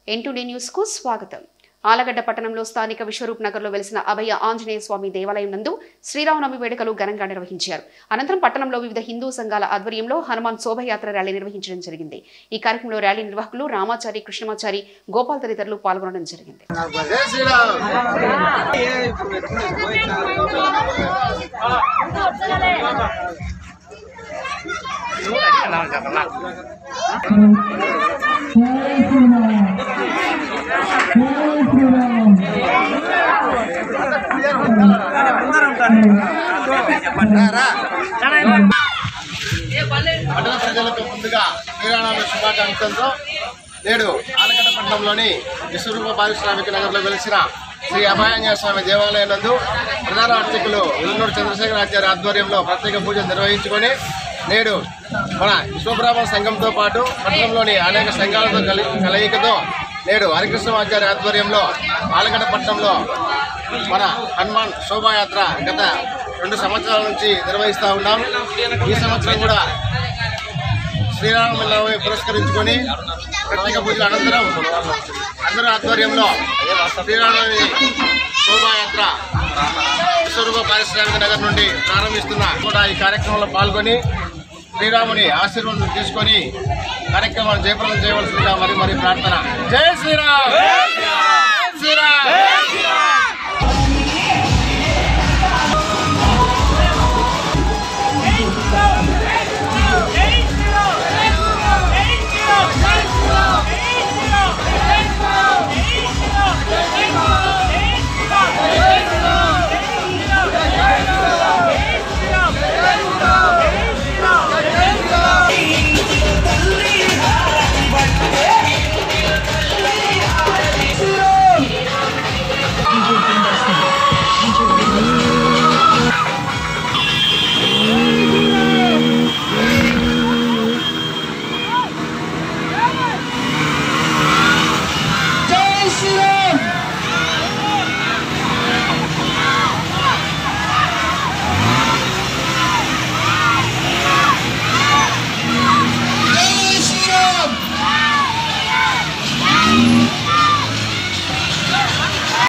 ఎన్టుడే news కు స్వాగతం ఆలగడ్డ పట్టణంలో స్థానిక విశ్వరూప్ నగర్లో వెలిసిన అభయ ఆంజనేయ స్వామి దేవాలయం నందు శ్రీరామనవమి వేడుకలు ఘనంగా నిర్వహించారు అనంతరం పట్టణంలో వివిధ హిందూ సంఘాల ఆధ్వర్యంలో హనుమాన్ శోభయాత్ర ర్యాలీ నిర్వహించడం జరిగింది ఈ కార్యక్రమంలో ర్యాలీ నిర్వాహకులు రామాచారి కృష్ణమాచారి గోపాల్ తదితరులు పాల్గొనడం జరిగింది జై శ్రీరామ్ పట్టణ ప్రజలకు ముందుగా శ్రీరామనవమి శుభాకాంక్షలతో నేడు ఆలగడ్డ పట్టణంలోని విశ్వరూప పారిశ్రామిక నగర్లో వెలిసిన శ్రీ అభయాంజనేయ స్వామి దేవాలయం నందు ప్రధాన అర్చకులు ఉల్లూరు చంద్రశేఖర ఆచార్య ఆధ్వర్యంలో ప్రత్యేక పూజలు నిర్వహించుకొని నేడు మన విశ్వబ్రాహ్మణ సంఘంతో పాటు పట్టణంలోని అనేక సంఘాలతో కలి కలయికతో నేడు హరికృష్ణమాచార్య ఆధ్వర్యంలో ఆలగడ్డ పట్టణంలో మన హనుమాన్ శోభాయాత్ర గత రెండు సంవత్సరాల నుంచి నిర్వహిస్తూ ఉన్నాం ఈ సంవత్సరం కూడా శ్రీరామనవమి పురస్కరించుకొని ప్రత్యేక పూజల అనంతరం అందరి ఆధ్వర్యంలో శ్రీరామనవమి శోభాయాత్ర విశ్వరూప పారిశ్రామిక నగర్ నుండి ప్రారంభిస్తున్న కూడా ఈ కార్యక్రమంలో పాల్గొని శ్రీరాముని ఆశీర్వాదం తీసుకొని కార్యక్రమాన్ని జయప్రదం చేయవలసిందిగా మరి మరి ప్రార్థన జై శ్రీరామ్ జై శ్రీరామ్